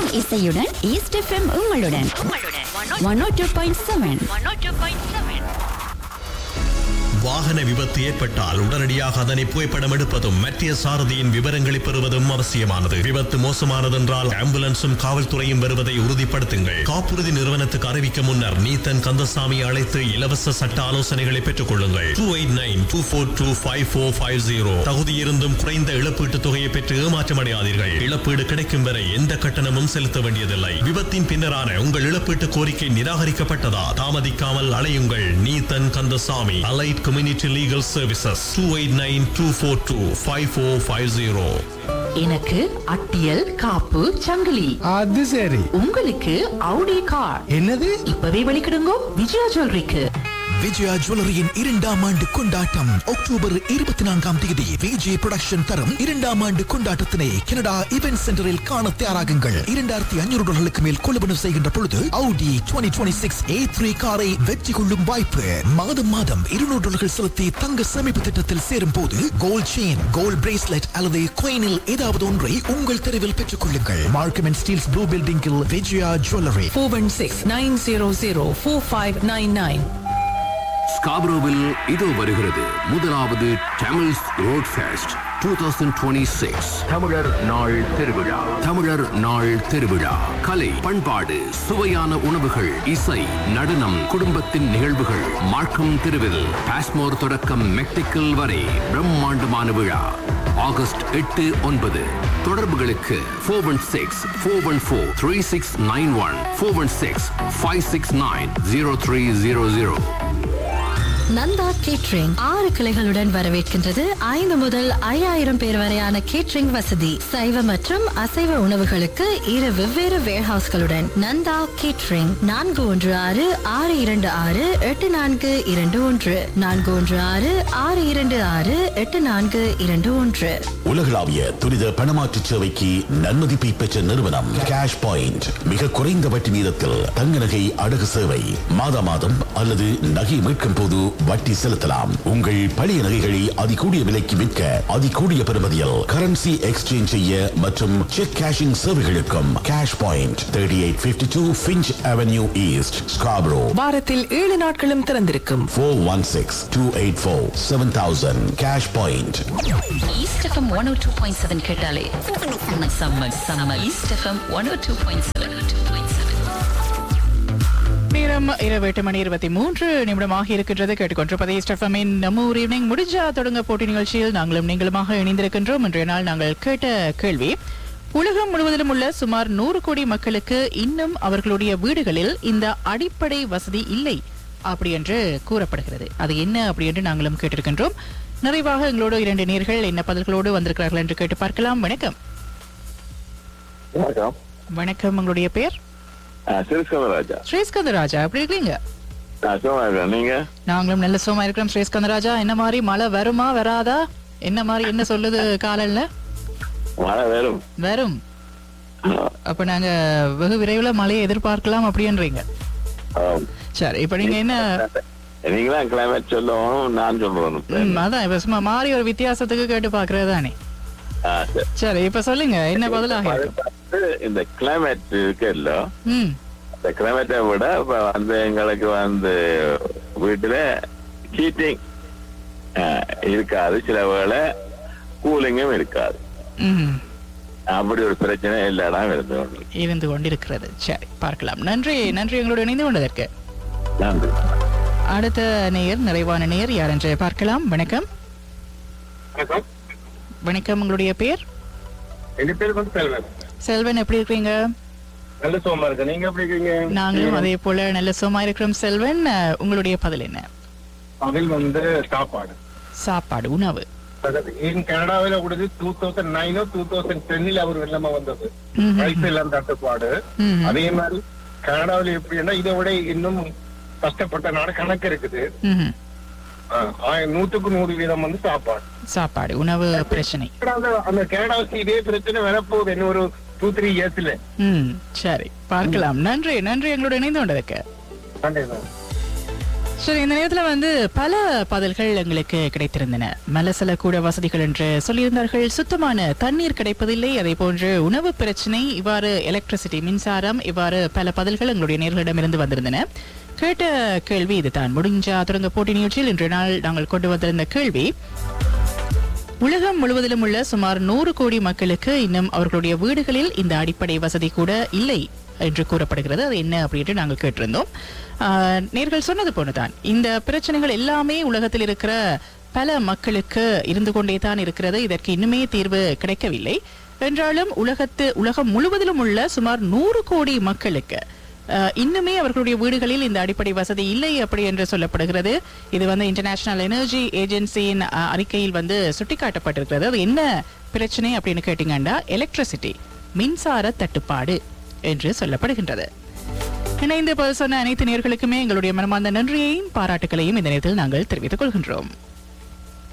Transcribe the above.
இசையுடன் East FM உங்களுடன் one O two point seven வாகன விபத்து ஏற்பட்டால் உடனடியாக அதனை புகைப்படம் எடுப்பதும் மத்திய சாரதியின் விவரங்களை பெறுவதும் அவசியமானது விபத்து மோசமானதென்றால் ஆம்புலன்ஸும் காவல்துறையும் வருவதை உறுதிப்படுத்துங்கள் காப்புறுதி நிறுவனத்துக்கு அறிவிக்க முன்னர் நீத்தன் கந்தசாமி அழைத்து இலவச சட்ட ஆலோசனைகளை பெற்றுக் கொள்ளுங்கள் two eight nine two four two five four five zero தகுதியிருந்தும் குறைந்த இழப்பீட்டுத் தொகையை பெற்று ஏமாற்றமடையாதீர்கள் இழப்பீடு கிடைக்கும் வரை எந்த கட்டணமும் செலுத்த வேண்டியதில்லை விபத்தின் பின்னரான உங்கள் இழப்பீட்டு கோரிக்கை நிராகரிக்கப்பட்டதா தாமதிக்காமல் அலையுங்கள் Neethan Kandasamy allied community legal services two eight nine two four two five four five zero எனக்கு அட்டியல் காப்பு சங்கிலி அது சரி உங்களுக்கு அவுடி கார் என்னது இப்பவே வெளிக்கிடுங்கோ விஜயா ஜுவல்லரிக்கு விஜயா ஜுவல்லரியின் இரண்டாம் ஆண்டு கொண்டாட்டம் அக்டோபர் இருபத்தி நான்காம் தேதி விஜய் புரொடக்ஷன் தரும் இரண்டாம் ஆண்டு கொண்டாட்டத்தினை கனடா இவென்ட் சென்டரில் காண தயாராகுங்கள் இரண்டாயிரத்தி ஐநூறு டாலர்களுக்கு மேல் கொள்வனவு செய்கின்ற பொழுது Audi twenty twenty six A three காரை வெற்றி கொள்ளும் வாய்ப்பு மாதம் மாதம் இருநூறு டாலர்கள் செலுத்தி தங்க சேமிப்பு திட்டத்தில் சேரும் போது கோல்ட் செயின் கோல்ட் பிரேஸ்லெட் அல்லது கோயினில் ஏதாவது ஒன்றை உங்கள் தெருவில் பெற்றுக் கொள்ளுங்கள் மார்க்கம் அண்ட் ஸ்டீல்ஸ் ப்ளூ பில்டிங்கில் Vijaya jewellery four one six nine zero zero four five nine nine ஸ்காப்ரோவில் இதோ வருகிறது முதலாவது தமிழ்ஸ் ரோட் ஃபெஸ்ட் 2026 தமிழர் நாள் திருவிழா தமிழர் நாள் திருவிழா கலை பண்பாடு சுவையான உணவுகள் இசை நடனம் குடும்பத்தின் நிகழ்வுகள் மார்க்கம் திருவில் பாஸ்மோர் தொடக்கம் மெக்டிக்கல் வரை பிரம்மாண்டமான விழா ஆகஸ்ட் எட்டு ஒன்பது தொடர்புகளுக்கு four one six four one four three six nine one four one six five six nine zero three zero zero Nandha catering ஆறு கிளைகளுடன் வரவேற்கின்றது ஐந்து முதல் ஐயாயிரம் பேர் வரையான கேட்ரிங் வசதி சைவ மற்றும் அசைவ உணவுகளுக்கு இரு வெவ்வேறு வேர்ஹவுஸ்களுடன் நந்தா கேட்ரிங் நான்கு ஒன்று ஆறு ஆறு இரண்டு ஆறு எட்டு நான்கு இரண்டு ஒன்று நான்கு ஒன்று ஆறு ஆறு இரண்டு ஆறு எட்டு நான்கு இரண்டு ஒன்று உலகளாவிய துரித பணமாற்று சேவைக்கு நன்மதிப்பை பெற்ற நிறுவனம் கேஷ் பாயிண்ட் மிக குறைந்த வட்டி வீதத்தில் தங்க நகை அடகு சேவை மாதா மாதம் அல்லது நகை மீட்கும் போது வட்டி செலுத்தலாம் உங்கள் பழைய நகைகளை அதிகூடிய விலைக்கு விற்க அதிகூடிய பெறுமதியில் கரன்சி எக்ஸ்சேஞ்ச் செய்ய மற்றும் செக் கேஷிங் சேவைகளுக்கும் cash point thirty eight fifty two Finch Avenue East Scarborough வாரத்தில் ஏழு நாட்களும் திறந்திருக்கும் four one six two eight four seven thousand cash point East FM one O two point seven கேட்டாலே செம்ம செம்ம East FM one O two point seven two point seven நேரம் இரவு எட்டு மணி இருபத்தி மூன்று நிமிடமாக இருக்கின்றது கேட்டுக்கொண்டிருப்பது ஸ்டெஃபமின் நம்ம ஊர் ஈவினிங் முடிஞ்சா தொடங்க போட்டி நிகழ்ச்சியில் நாங்களும் நீங்களுமாக இணைந்திருக்கின்றோம் இன்றைய நாள் நாங்கள் கேட்ட கேள்வி உலகம் முழுவதிலும் உள்ள சுமார் நூறு கோடி மக்களுக்கு இன்னும் அவர்களுடைய வீடுகளில் இந்த அடிப்படை வசதி இல்லை அப்படி என்று கூறப்படுகிறது அது என்ன அப்படி என்று நாங்களும் கேட்டிருக்கின்றோம் நிறைவாக எங்களோடு இரண்டு நேர்கள் என்ன பதில்களோடு வந்திருக்கிறார்கள் என்று கேட்டு பார்க்கலாம் வணக்கம் வணக்கம் வணக்கம் உங்களுடைய பேர் சிறுஸ்கந்தராஜா ஸ்ரீஸ்கந்தராஜா எப்படி இருக்கீங்க நான் சும்மா இருக்கேன் நீங்க நாங்களும் நல்ல சும்மா இருக்கிறோம் ஸ்ரீஸ்கந்தராஜா என்ன மாதிரி மழை வருமா வராதா என்ன மாதிரி என்ன சொல்லுது காலையில மழை வரும் வரும் அப்ப நாங்க வெகு விரைவில் மழையை எதிர்பார்க்கலாம் அப்படின்றீங்க ஆம். சரி இப்ப நீங்க என்ன நீங்களாம் கிளைமேட் சொல்லவும் நான் சொல்றேன் ம், அதான் இப்ப சும்மா மாறி ஒரு வித்தியாசத்துக்கு கேட்டு பாக்குறது தானே ஆ, சரி. சரி இப்ப சொல்லுங்க என்ன பதிலாக இருக்கும் பார்த்து இந்த கிளைமேட் இருக்குல்ல ம் இந்த கிளைமேட்டை விட இப்ப வந்து எங்களுக்கு வந்து வீட்டுல ஹீட்டிங் இருக்காது சில வேளை கூலிங்கும் இருக்காது ம் அப்படி ஒரு பிரச்சனை எல்லா இடம் இருந்து கொண்டு இருந்து கொண்டிருக்கிறது சரி பார்க்கலாம் நன்றி நன்றி எங்களோட இணைந்து கொண்டதற்கு நன்றி அடுத்த நேயர் நிறைவான நேயர் யார் என்று பார்க்கலாம் வணக்கம் வணக்கம் உங்களுடைய பேர் எங்க பேர் வந்து செல்வன் செல்வன் எப்படி இருக்கீங்க நல்ல சோமா இருக்கு நீங்க எப்படி இருக்கீங்க நாங்களும் அதே போல நல்ல சும்மா இருக்கிறோம் செல்வன் அஹ், உங்களுடைய பதில் என்ன அதில் வந்து சாப்பாடு சாப்பாடு உணவு அதாவது இன் கனடாவில கூடது two thousand nine two thousand டென்னில் அவர் வெள்ளமா வந்தது ம்ஹும். ரைஸ் எல்லாம் தட்டுப்பாடு ம்ஹும். அதே மாதிரி கனடாவில் எப்படின்னா இதை விட இன்னும் கஷ்டப்பட்ட நாடு கணக்கு இருக்குது ம்ஹும். ஆஹ், ஆயிரம் நூத்துக்கு நூறு வீதம் வந்து சாப்பாடு சாப்பாடு உணவு பிரச்சனை கனடாவில் அந்த கனடாவுக்கு இதே பிரச்சனை வரப்போகுது இன்னும் ஒரு டூ த்ரீ இயர்ஸ்ல ம் சரி பார்க்கலாம் நன்றி நன்றி எங்களோட இணைந்து கொண்டதுக்கு நன்றி மேம் சரி இந்த நேரத்துல வந்து பல பதில்கள் எங்களுக்கு கிடைத்திருந்தன மலசல கூட வசதிகள் என்று சொல்லியிருந்தார்கள் சுத்தமான தண்ணீர் கிடைப்பதில்லை அதே போன்று உணவு பிரச்சனை இவ்வாறு எலக்ட்ரிசிட்டி மின்சாரம் இவ்வாறு பல பதில்கள் எங்களுடைய நேர்களிடமிருந்து வந்திருந்தன கேட்ட கேள்வி இதுதான் முடிஞ்சா தொடங்க போட்டி நிகழ்ச்சியில் இன்று நாள் நாங்கள் கொண்டு வந்திருந்த கேள்வி உலகம் முழுவதிலும் உள்ள சுமார் நூறு கோடி மக்களுக்கு இன்னும் அவர்களுடைய வீடுகளில் இந்த அடிப்படை வசதி கூட இல்லை என்று கூறப்படுகிறது அது என்ன அப்படின்ட்டு நாங்கள் கேட்டிருந்தோம் ஆஹ், நேர்கள் சொன்னது போலதான் இந்த பிரச்சனைகள் எல்லாமே உலகத்தில் இருக்கிற பல மக்களுக்கு இருந்து கொண்டே தான் இருக்கிறது இதற்கு இன்னுமே தீர்வு கிடைக்கவில்லை என்றாலும் உலகத்து உலகம் முழுவதிலும் உள்ள சுமார் நூறு கோடி மக்களுக்கு அஹ், இன்னுமே அவர்களுடைய வீடுகளில் இந்த அடிப்படை வசதி இல்லை அப்படி என்று சொல்லப்படுகிறது இது வந்து இன்டர்நேஷனல் எனர்ஜி ஏஜென்சியின் அஹ், அறிக்கையில் வந்து சுட்டிக்காட்டப்பட்டிருக்கிறது அது என்ன பிரச்சனை அப்படின்னு கேட்டீங்கன்னா எலக்ட்ரிசிட்டி மின்சார தட்டுப்பாடு என்று சொல்லப்படுகின்றது இணைந்து பதில் சொன்ன அனைத்து நேர்களுக்குமே எங்களுடைய மனமார்ந்த நன்றியையும் பாராட்டுகளையும் இந்த நேரத்தில் நாங்கள் தெரிவித்துக் கொள்கின்றோம்